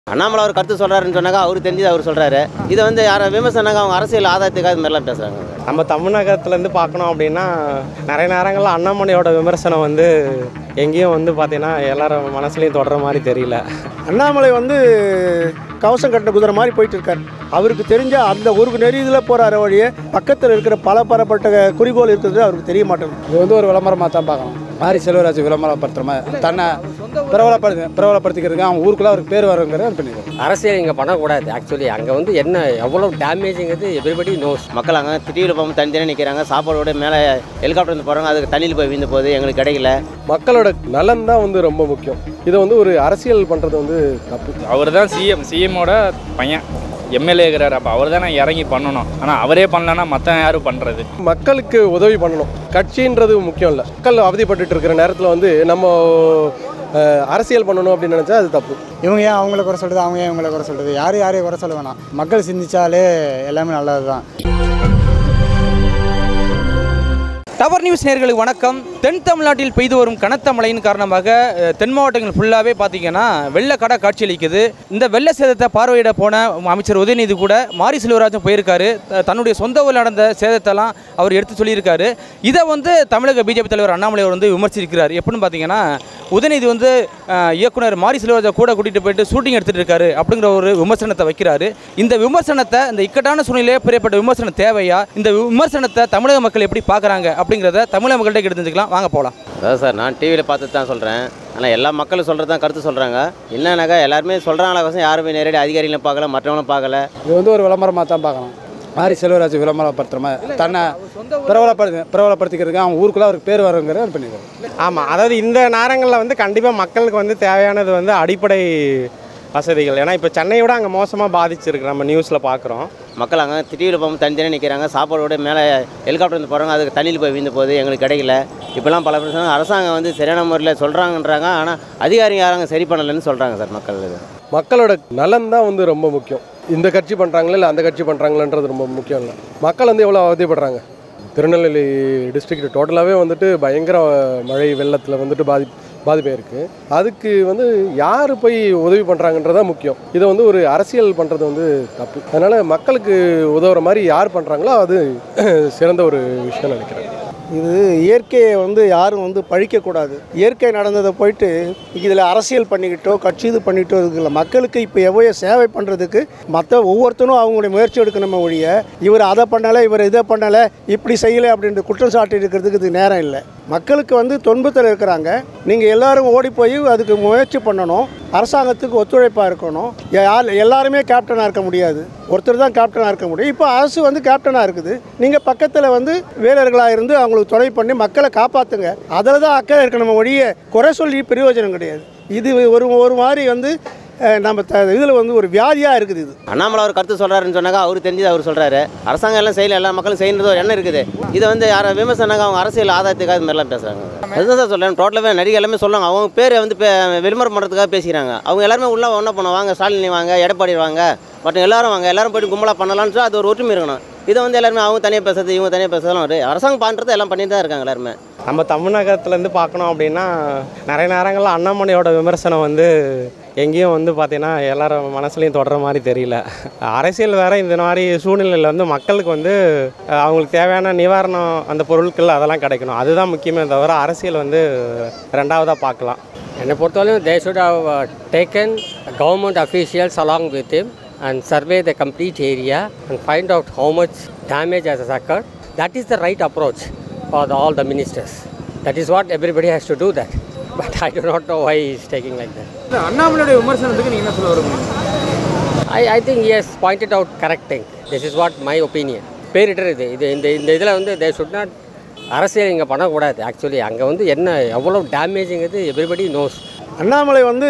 அண்ணாமலை அவர் கருத்து சொல்கிறாருன்னு சொன்னாக்கா அவருக்கு தெரிஞ்சது அவர் சொல்கிறாரு இதை வந்து யாரை விமர்சனாங்க அவங்க அரசியல் ஆதாயத்துக்காக இது மாதிரிலாம் பேசுகிறாங்க நம்ம தமிழகத்துலேருந்து பார்க்கணும் அப்படின்னா நிறைய நேரங்களில் அண்ணாமலையோட விமர்சனம் வந்து எங்கேயும் வந்து பார்த்தீங்கன்னா எல்லாரும் மனசுலையும் தொடர மாதிரி தெரியல அண்ணாமலை வந்து கவசம் கட்டின குதிரை மாதிரி போயிட்டு இருக்கார் அவருக்கு தெரிஞ்ச அந்த ஒரு நெறியில் போகிற வழியே பக்கத்தில் இருக்கிற பல பரப்பட்ட குறிக்கோள் இருக்கிறது அவருக்கு தெரிய மாட்டேங்குது இது வந்து ஒரு விளம்பரமாக தான் பார்க்கணும் மாரி செல்வராஜ் விளம்பரப்படுத்துற மாதிரி தன்னை பிரபலப்படுத்தி பிரபலப்படுத்திக்கிறதுக்கு அவன் ஊருக்குள்ள அவருக்கு பேர் வருங்கிறத அது பண்ணிடுவோம் அரசியல் இங்கே பண்ணக்கூடாது ஆக்சுவலி அங்கே வந்து என்ன எவ்வளோ டேமேஜுங்கிறது எவ்ரிபடி நோஸ் மக்கள் அங்கே டிவியில் போகும்போது தனி தனியாக நிற்கிறாங்க சாப்பாடோட மேலே ஹெலிகாப்டர் வந்து போகிறாங்க அதுக்கு தண்ணியில் போய் வீழ்ந்து போகுது எங்களுக்கு கிடைக்கல மக்களோட நலன் தான் வந்து ரொம்ப முக்கியம் இதை வந்து ஒரு அரசியல் பண்ணுறது வந்து தப்பு அவர் தான் சிஎம் சிஎம்மோட பையன் எம்எல்ஏ இருக்கிறார் அப்போ அவர் தானே இறங்கி பண்ணணும் ஆனால் அவரே பண்ணலன்னா மற்ற யாரும் பண்ணுறது மக்களுக்கு உதவி பண்ணணும் கட்சின்றது முக்கியம் இல்லை மக்கள் அவதிப்பட்டுட்டு இருக்கிற நேரத்தில் வந்து நம்ம அஹ், அரசியல் பண்ணணும் அப்படின்னு நினச்சா அது தப்பு இவங்க ஏன் அவங்கள குறை சொல்கிறது அவங்க ஏன் இவங்கள குறை சொல்கிறது யாரும் யாரையும் குறை சொல்ல வேணாம் மக்கள் சிந்திச்சாலே எல்லாமே நல்லது தான் டவர் நியூஸ் நேர்களுக்கு வணக்கம் தென் தமிழ்நாட்டில் பெய்து வரும் கனத்த மழையின் காரணமாக அஹ், தென் மாவட்டங்கள் ஃபுல்லாகவே பார்த்தீங்கன்னா வெள்ளக்கடை காட்சியளிக்குது இந்த வெள்ள சேதத்தை பார்வையிட போன அமைச்சர் உதயநிதி கூட மாரி செல்வராஜன் போயிருக்காரு த- தன்னுடைய சொந்த ஊரில் நடந்த சேதத்தெல்லாம் அவர் எடுத்து சொல்லியிருக்காரு இதை வந்து தமிழக பிஜேபி தலைவர் அண்ணாமலை அவர் வந்து விமர்சிக்கிறார் எப்படின்னு பார்த்தீங்கன்னா உதயநிதி வந்து அஹ், இயக்குனர் மாரி செல்வராஜை கூட கூட்டிகிட்டு போயிட்டு ஷூட்டிங் எடுத்துகிட்டு இருக்காரு அப்படிங்கிற ஒரு விமர்சனத்தை வைக்கிறாரு இந்த விமர்சனத்தை இந்த இக்கட்டான சூழ்நிலையே பெரியப்பட்ட விமர்சனம் தேவையா இந்த விமர்சனத்தை தமிழக மக்கள் எப்படி பார்க்குறாங்க அப்படிங்கிறத தமிழக மக்கள்கிட்ட கேட்டு தெரிஞ்சுக்கலாம் வாங்க போகலாம் அதான் சார் நான் டிவியில் பார்த்து தான் சொல்கிறேன் ஆனால் எல்லா மக்களும் சொல்கிறது தான் கருத்து சொல்கிறாங்க என்னன்னாக்கா எல்லாருமே சொல்கிறாங்களா கோசம் யாருமே நேரடி அதிகாரிகளும் பார்க்கல மற்றவங்களும் பார்க்கல இது வந்து ஒரு விளம்பரமாக தான் பார்க்கணும் மாரி செல்வராஜ் விளம்பரப்படுத்துற மாதிரி தன்னை பிரபலப்படுத்தி பிரபலப்படுத்திக்கிறதுக்கு அவன் ஊருக்குள்ள அவருக்கு பேர் வருங்கிறத அது பண்ணிடுவோம் ஆமாம் அதாவது இந்த நேரங்களில் வந்து கண்டிப்பாக மக்களுக்கு வந்து தேவையானது வந்து அடிப்படை வசதிகள் ஏன்னா இப்போ சென்னையை விட அங்கே மோசமாக பாதிச்சிருக்கு நம்ம நியூஸில் பார்க்குறோம் மக்கள் அங்கே டிவியில் போகும்போது தனி தனியாக நிற்கிறாங்க சாப்பாடோட மேலே ஹெலிகாப்டர் வந்து போகிறாங்க அதுக்கு தண்ணியில் போய் வீழ்ந்து போகுது எங்களுக்கு கிடைக்கல இப்போலாம் பல பிரச்சனை அரசாங்கம் வந்து சரியான முறையில் சொல்கிறாங்கன்றாங்க ஆனால் அதிகாரிங்க யாரும் அங்கே சரி பண்ணலைன்னு சொல்கிறாங்க சார் மக்கள் இது மக்களோட நலன் தான் வந்து ரொம்ப முக்கியம் இந்த கட்சி பண்ணுறாங்களா இல்லை அந்த கட்சி பண்ணுறாங்களான்றது ரொம்ப முக்கியம் இல்லை மக்கள் வந்து எவ்வளோ அவதிப்படுறாங்க திருநெல்வேலி டிஸ்ட்ரிக்ட் டோட்டலாகவே வந்துட்டு பயங்கர மழை வெள்ளத்தில் வந்துட்டு பாதி பாதிப்பாயிருக்கு அதுக்கு வந்து யார் போய் உதவி பண்ணுறாங்கன்றதான் முக்கியம் இதை வந்து ஒரு அரசியல் பண்ணுறது வந்து தப்பு அதனால் மக்களுக்கு உதவுற மாதிரி யார் பண்ணுறாங்களோ அது சிறந்த ஒரு விஷயம் நினைக்கிறேன் இது இயற்கையை வந்து யாரும் வந்து பழிக்கக்கூடாது இயற்கை நடந்ததை போயிட்டு இதில் அரசியல் பண்ணிக்கிட்டோ கட்சி இது பண்ணிக்கிட்டோ இருக்குல்ல மக்களுக்கு இப்போ எவ்வளோ சேவை பண்ணுறதுக்கு மற்ற ஒவ்வொருத்தரும் அவங்களுடைய முயற்சி எடுக்கணுமே ஒழிய இவர் அதை பண்ணலை இவர் இதை பண்ணலை இப்படி செய்யலை அப்படின்ற குற்றம் சாட்டி இருக்கிறதுக்கு இது நேரம் இல்லை மக்களுக்கு வந்து துன்பத்தில் இருக்கிறாங்க நீங்கள் எல்லாரும் ஓடி போய் அதுக்கு முயற்சி பண்ணணும் அரசாங்கத்துக்கு ஒத்துழைப்பாக இருக்கணும் யார் எல்லாருமே கேப்டனாக இருக்க முடியாது ஒருத்தர் தான் கேப்டனாக இருக்க முடியும் இப்போ அரசு வந்து கேப்டனாக இருக்குது நீங்கள் பக்கத்தில் வந்து வீரர்களாக இருந்து அவங்களுக்கு துணை பண்ணி மக்களை காப்பாற்றுங்க அதில் தான் அக்கறை இருக்கணும் ஒழிய குறை சொல்லி பிரயோஜனம் கிடையாது இது ஒரு ஒரு மாதிரி வந்து அஹ், நம்ம த இதில் வந்து ஒரு வியாதியாக இருக்குது இது அண்ணாமலை அவர் கருத்து சொல்கிறாருன்னு சொன்னாக்கா அவருக்கு தெரிஞ்சது அவர் சொல்கிறாரு அரசாங்கம் எல்லாம் செய்யல எல்லா மக்களும் செய்யறது ஒரு எண்ணம் இருக்குது இதை வந்து யாரை விமர்சனாங்க அவங்க அரசியல் ஆதாயத்துக்காக இது மாதிரிலாம் பேசுகிறாங்க அதுதான் சார் சொல்கிறேன் டோட்டலாகவே நடிகை எல்லாமே சொல்லுவாங்க அவங்க பேரை வந்து பே விளம்பரம் பண்ணுறதுக்காக பேசிக்கிறாங்க அவங்க எல்லாருமே உள்ள ஒன்றா பண்ணுவாங்க வாங்க ஸ்டாலினி வாங்க எடப்பாடி வாங்க மற்ற எல்லாரும் வாங்க எல்லாரும் போயிட்டு கும்பலாக பண்ணலாம்னு சொல்லி அது ஒரு ஒற்றுமை இருக்கணும் இதை வந்து எல்லாருமே அவங்க தனியாக பேசுறது இவங்க தனியாக பேசுறதுலாம் ஒரு அரசாங்கம் பண்ணுறது எல்லாம் பண்ணிட்டு தான் இருக்காங்க எல்லாருமே நம்ம தமிழகத்துலேருந்து பார்க்கணும் அப்படின்னா நிறைய நேரங்களில் அண்ணாமலையோட விமர்சனம் வந்து எங்கேயும் வந்து பார்த்தீங்கன்னா எல்லாரும் மனசுலையும் தொடர மாதிரி தெரியல அரசியல் வேற இந்த மாதிரி சூழ்நிலையில் வந்து மக்களுக்கு வந்து அஹ், அவங்களுக்கு தேவையான நிவாரணம் அந்த பொருட்கள் அதெல்லாம் கிடைக்கணும் அதுதான் முக்கியமே தவிர அரசியல் வந்து ரெண்டாவதாக பார்க்கலாம் என்னை பொறுத்தவரையும் they should have taken government officials along with him and survey the complete area and find out how much damage as has occurred that is the right approach for the, all the ministers that is what everybody has to do that but i do not know why he is taking like that அண்ணாமலையுடைய விமர்சனத்துக்கு நீங்கள் என்ன சொல்ல வருங்க I, I think he has pointed out correct thing. This is what my opinion. பேரிட்டர் இது இது இந்த இந்த இதில் வந்து தே ஷுட் நாட் அரசியல் இங்கே பண்ணக்கூடாது ஆக்சுவலி அங்கே வந்து என்ன எவ்வளோ டேமேஜுங்கிறது எவ்ரிபடி நோஸ் அண்ணாமலை வந்து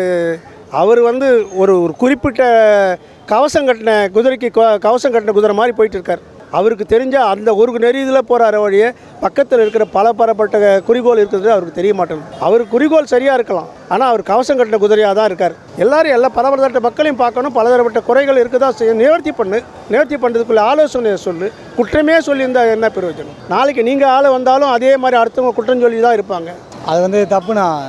அவர் வந்து ஒரு ஒரு குறிப்பிட்ட கவசம் கட்டின குதிரைக்கு க- கவசம் கட்டின குதிரை மாதிரி போயிட்டு இருக்கார் அவருக்கு தெரிஞ்ச அந்த ஒரு நெறியில் போகிற வழியே பக்கத்தில் இருக்கிற பல பரப்பட்ட குறிக்கோள் இருக்கிறது அவருக்கு தெரிய மாட்டேங்குது அவர் குறிக்கோள் சரியாக இருக்கலாம் ஆனால் அவர் கவசம் கட்டின குதிரையாக தான் இருக்கார் எல்லாரும் எல்லா பலதரப்பட்ட மக்களையும் பார்க்கணும் பலதரப்பட்ட குறைகள் இருக்கதா செய்ய நிவர்த்தி பண்ணு நிவர்த்தி பண்ணுறதுக்குள்ள ஆலோசனையை சொல்லு குற்றமே சொல்லியிருந்தா என்ன பிரயோஜனம் நாளைக்கு நீங்கள் ஆள் வந்தாலும் அதே மாதிரி அடுத்தவங்க குற்றம் சொல்லி தான் இருப்பாங்க அது வந்து தப்புண்ணா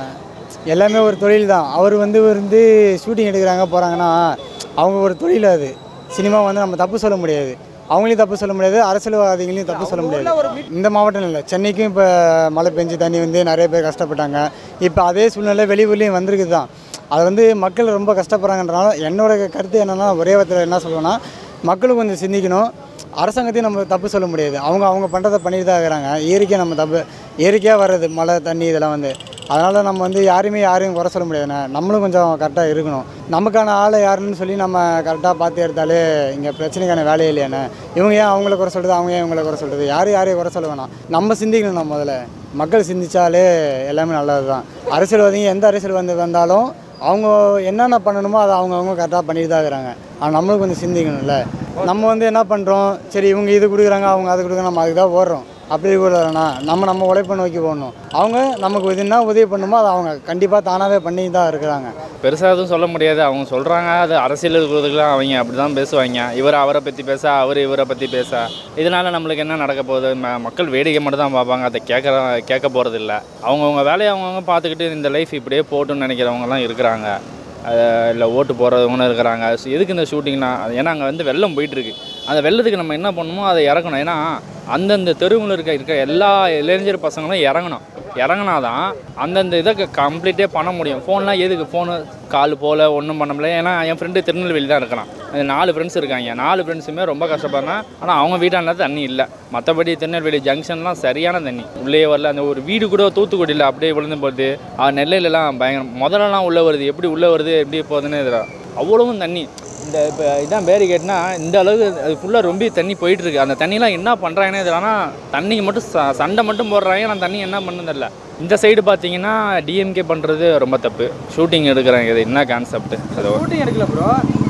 எல்லாமே ஒரு தொழில் தான் அவர் வந்து வந்து ஷூட்டிங் எடுக்கிறாங்க போகிறாங்கன்னா அவங்க ஒரு தொழில் அது சினிமா வந்து நம்ம தப்பு சொல்ல முடியாது அவங்களையும் தப்பு சொல்ல முடியாது அரசியல்வாதிகளையும் தப்பு சொல்ல முடியாது இந்த மாவட்டம் இல்லை சென்னைக்கும் இப்போ மழை பெஞ்சு தண்ணி வந்து நிறைய பேர் கஷ்டப்பட்டாங்க இப்போ அதே சூழ்நிலை வெளியூர்லேயும் வந்திருக்கு தான் அது வந்து மக்கள் ரொம்ப கஷ்டப்படுறாங்கன்றனால என்னோட கருத்து என்னென்னா ஒரே வார்த்தையில் என்ன சொல்லுவேன்னா மக்களும் கொஞ்சம் சிந்திக்கணும் அரசாங்கத்தையும் நம்ம தப்பு சொல்ல முடியாது அவங்க அவங்க பண்ணுறதை பண்ணிட்டு தான் இருக்கிறாங்க இயற்கையாக நம்ம தப்பு இயற்கையாக வர்றது மழை தண்ணி இதெல்லாம் வந்து அதனால் நம்ம வந்து யாரையுமே யாரையும் குறை சொல்ல முடியாதுண்ணே நம்மளும் கொஞ்சம் கரெக்டாக இருக்கணும் நமக்கான ஆளை யாருன்னு சொல்லி நம்ம கரெக்டாக பார்த்து எடுத்தாலே இங்கே பிரச்சனைக்கான வேலையே இல்லையாண்ணே இவங்க ஏன் அவங்கள குறை சொல்கிறது அவங்க ஏன் இவங்கள குறை சொல்கிறது யாரும் யாரையும் குறை சொல்ல வேணாம் நம்ம சிந்திக்கணும் நம்ம முதல்ல மக்கள் சிந்திச்சாலே எல்லாமே நல்லது தான் அரசியல்வாதிங்க எந்த அரசியல் வந்து வந்தாலும் அவங்க என்னென்ன பண்ணணுமோ அதை அவங்கவுங்க கரெக்டாக பண்ணிட்டு தான் இருக்கிறாங்க ஆனால் நம்மளும் கொஞ்சம் சிந்திக்கணும்ல நம்ம வந்து என்ன பண்ணுறோம் சரி இவங்க இது கொடுக்குறாங்க அவங்க அது கொடுக்குறாங்க நம்ம அதுக்கு தான் ஓடுறோம் அப்படி கூடாதுண்ணா நம்ம நம்ம உழைப்பை நோக்கி போடணும் அவங்க நமக்கு இது என்ன உதவி பண்ணுமோ அதை அவங்க கண்டிப்பாக தானாகவே பண்ணி தான் இருக்கிறாங்க பெருசாக எதுவும் சொல்ல முடியாது அவங்க சொல்கிறாங்க அது அரசியல் இருக்கிறதுக்குலாம் அவங்க அப்படி தான் பேசுவாங்க இவர் அவரை பற்றி பேச அவர் இவரை பற்றி பேச இதனால் நம்மளுக்கு என்ன நடக்க போகுது ம- மக்கள் வேடிக்கை மட்டும் தான் பார்ப்பாங்க அதை கேட்க கேட்க போகிறது இல்லை அவங்கவுங்க வேலையை அவங்கவுங்க பார்த்துக்கிட்டு இந்த லைஃப் இப்படியே போட்டுன்னு நினைக்கிறவங்கலாம் இருக்கிறாங்க இல்லை ஓட்டு போகிறவங்களும் இருக்கிறாங்க So, எதுக்கு இந்த ஷூட்டிங்னா ஏன்னா அங்கே வந்து வெள்ளம் போயிட்டுருக்கு அந்த வெள்ளத்துக்கு நம்ம என்ன பண்ணணுமோ அதை இறக்கணும் ஏன்னா அந்தந்த தெருவில் இருக்க இருக்க எல்லா இளைஞர் பசங்களும் இறங்கணும் இறங்கினா தான் அந்தந்த இதை கம்ப்ளீட்டே பண்ண முடியும் ஃபோன்லாம் எதுக்கு ஃபோனு கால் போல ஒன்றும் பண்ண முடியல ஏன்னா என் ஃப்ரெண்டு திருநெல்வேலி தான் இருக்கிறான் அது நாலு ஃப்ரெண்ட்ஸ் இருக்காங்க நாலு ஃப்ரெண்ட்ஸுமே ரொம்ப கஷ்டப்படுறேன் ஆனால் அவங்க வீட்டாண்ட தண்ணி இல்லை மற்றபடி திருநெல்வேலி ஜங்ஷன்லாம் சரியான தண்ணி உள்ளே வரல அந்த ஒரு வீடு கூட தூத்துக்குடியில் அப்படியே விழுந்து போகுது ஆ, நெல்லையிலலாம் பயங்கரம் முதல்லலாம் உள்ளே வருது எப்படி உள்ளே வருது எப்படி போகுதுன்னு இதில் அவ்வளவும் தண்ணி இந்த இப்போ இதான் பேரிகேட்னா இந்த அளவுக்கு அது ஃபுல்லாக ரொம்ப தண்ணி போயிட்டு இருக்கு அந்த தண்ணிலாம் என்ன பண்ணுறாங்கன்னே தெரியல ஆனால் தண்ணிக்கு மட்டும் ச சண்டை மட்டும் போடுறாங்க ஆனால் தண்ணி என்ன பண்ணுறது இல்லை இந்த சைடு பார்த்தீங்கன்னா டிஎம்கே பண்ணுறது ரொம்ப தப்பு ஷூட்டிங் எடுக்கிறாங்க இது என்ன கான்செப்ட் அது ஷூட்டிங் எடுக்கல ப்ரோ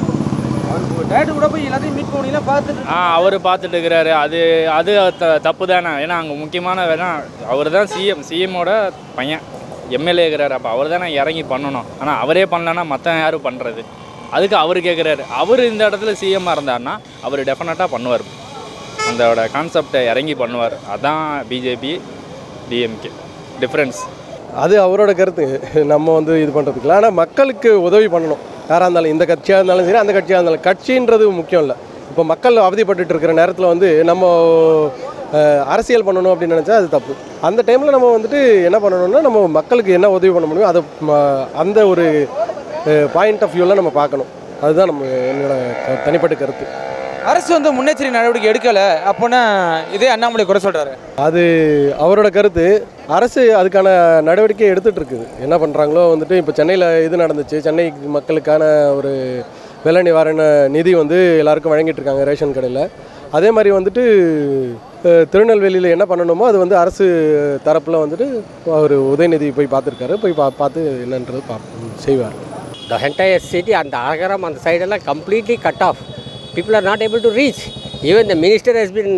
அவர் டேரக்டர் கூட போய் எல்லாத்தையும் மீட் பண்ணீங்களா பார்த்துட்டு ஆ அவர் பார்த்துட்டு இருக்கிறாரு அது அது த தப்பு தானே ஏன்னா அங்கே முக்கியமான வேணா அவர் தான் சிஎம் சிஎம்மோட பையன் எம்எல்ஏ இருக்கிறாரு அப்போ அவர் தானே இறங்கி பண்ணணும் ஆனால் அவரே பண்ணலன்னா மற்ற யாரும் பண்ணுறது அதுக்கு அவர் கேட்குறாரு அவர் இந்த இடத்துல சிஎம்மாக இருந்தாருன்னா அவர் டெஃபினட்டாக பண்ணுவார் அந்தோட கான்செப்டை இறங்கி பண்ணுவார் அதான் பிஜேபி டிஎம்கே டிஃப்ரென்ஸ் அது அவரோட கருத்து நம்ம வந்து இது பண்ணுறதுக்குல ஆனால் மக்களுக்கு உதவி பண்ணணும் யாராக இருந்தாலும் இந்த கட்சியாக இருந்தாலும் சரி அந்த கட்சியாக இருந்தாலும் கட்சின்றது முக்கியம் இல்லை இப்போ மக்கள் அவதிப்பட்டுட்டு இருக்கிற நேரத்தில் வந்து நம்ம அஹ், அரசியல் பண்ணணும் அப்படின்னு நினச்சா அது தப்பு அந்த டைமில் நம்ம வந்துட்டு என்ன பண்ணணும்னா நம்ம மக்களுக்கு என்ன உதவி பண்ண முடியும் அதை ம- அந்த ஒரு பாயிண்ட் ஆஃப் வியூவில் நம்ம பார்க்கணும் அதுதான் நம்ம என்னோட க- தனிப்பட்ட கருத்து அரசு வந்து முன்னெச்சரிக்கை நடவடிக்கை எடுக்கல அப்போனா இதே அண்ணாமலை குறை சொல்றாரு அது அவரோட கருத்து அரசு அதுக்கான நடவடிக்கை எடுத்துட்டு இருக்குது என்ன பண்ணுறாங்களோ வந்துட்டு இப்போ சென்னையில் இது நடந்துச்சு சென்னை மக்களுக்கான ஒரு வெள்ள நிவாரண நிதி வந்து எல்லாருக்கும் வழங்கிட்டு இருக்காங்க ரேஷன் கடையில் அதே மாதிரி வந்துட்டு அஹ், திருநெல்வேலியில் என்ன பண்ணணுமோ அது வந்து அரசு தரப்பில் வந்துட்டு அவர் உதயநிதி போய் பார்த்துருக்காரு போய் பா பார்த்து என்னன்றது பா செய்வார் The entire city and the Agaram and the side are completely cut off. People are not able to reach. Even the minister has been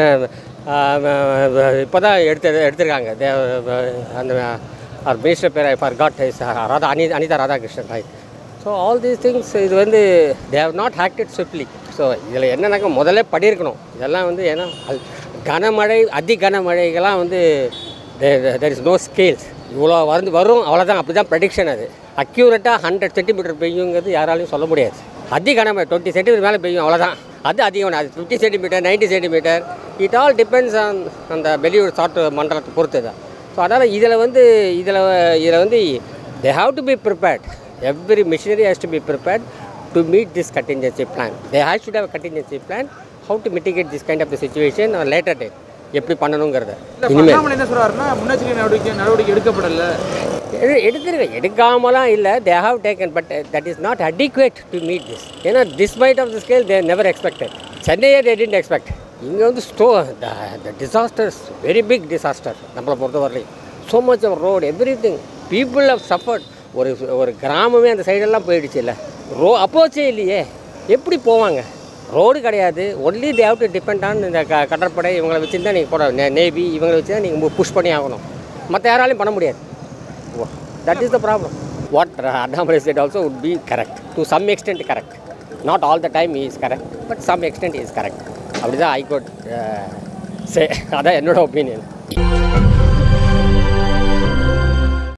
இப்போ தான் எடுத்து எடுத்திருக்காங்க They, uh, அந்த அவர் மினிஸ்டர் பேர் I forgot is Radha அனி Anitha Radhakrishnan right so all these things இது வந்து they have not acted swiftly so இதில் என்னன்னாக்கா முதல்ல படியிருக்கணும் இதெல்லாம் வந்து ஏன்னா அது கனமழை அதி கனமழைகள்லாம் வந்து தெர் இஸ் நோ ஸ்கேல்ஸ் இவ்வளோ வந்து வரும் அவ்வளோதான் அப்படி தான் ப்ரெடிக்ஷன் அது அக்யூரேட்டாக ஹண்ட்ரட் சென்டிமீட்டர் பெய்யுங்கிறது யாராலையும் சொல்ல முடியாது அதி கனமழை டுவெண்ட்டி சென்டிமீட்டர் மேலே பெய்யும் அவ்வளோதான் அது அதிகம் அது fifty centimetre ninety centimetre it all depends on அந்த வெளியூர் சாட்டு மண்டலத்தை பொறுத்து தான் ஸோ அதனால் இதில் வந்து இதில் இதில் வந்து they have to be prepared every machinery has to be prepared to meet this contingency plan they has to have contingency plan how to mitigate this kind of the situation later date எப்படி பண்ணணுங்கிறத இனிமேல் அண்ணாமலை என்ன சொல்றாருன்னா முன்னெச்சரிக்கை நடவடிக்கை நடவடிக்கை எடுக்கப்படல எடு எடுத்துருவேன் எடுக்காமலாம் இல்லை they have taken but that is not adequate to meet this ஏன்னா this bite of the scale they never expected சென்னையே தே டென்ட் எக்ஸ்பெக்ட் இங்கே வந்து stow the disasters very big disaster நம்மளை பொறுத்தவரையிலையும் so much of road everything people of suffered ஒரு ஒரு கிராமமே அந்த சைடெல்லாம் போயிடுச்சு இல்லை ரோ அப்ரோச்சே இல்லையே எப்படி போவாங்க ரோடு கிடையாது only they have to depend on இந்த க கடற்படை இவங்களை வச்சு தான் நீங்கள் போட நேவி இவங்களை வச்சு தான் நீங்கள் புஷ் பண்ணி ஆகணும் மற்ற யாராலையும் பண்ண முடியாது that is the problem what Annamala said also would be correct to some extent correct not all the time he is correct but some extent he is correct அப்படி தான் ஐ கோட் சே அதான் என்னோட ஒப்பீனியன்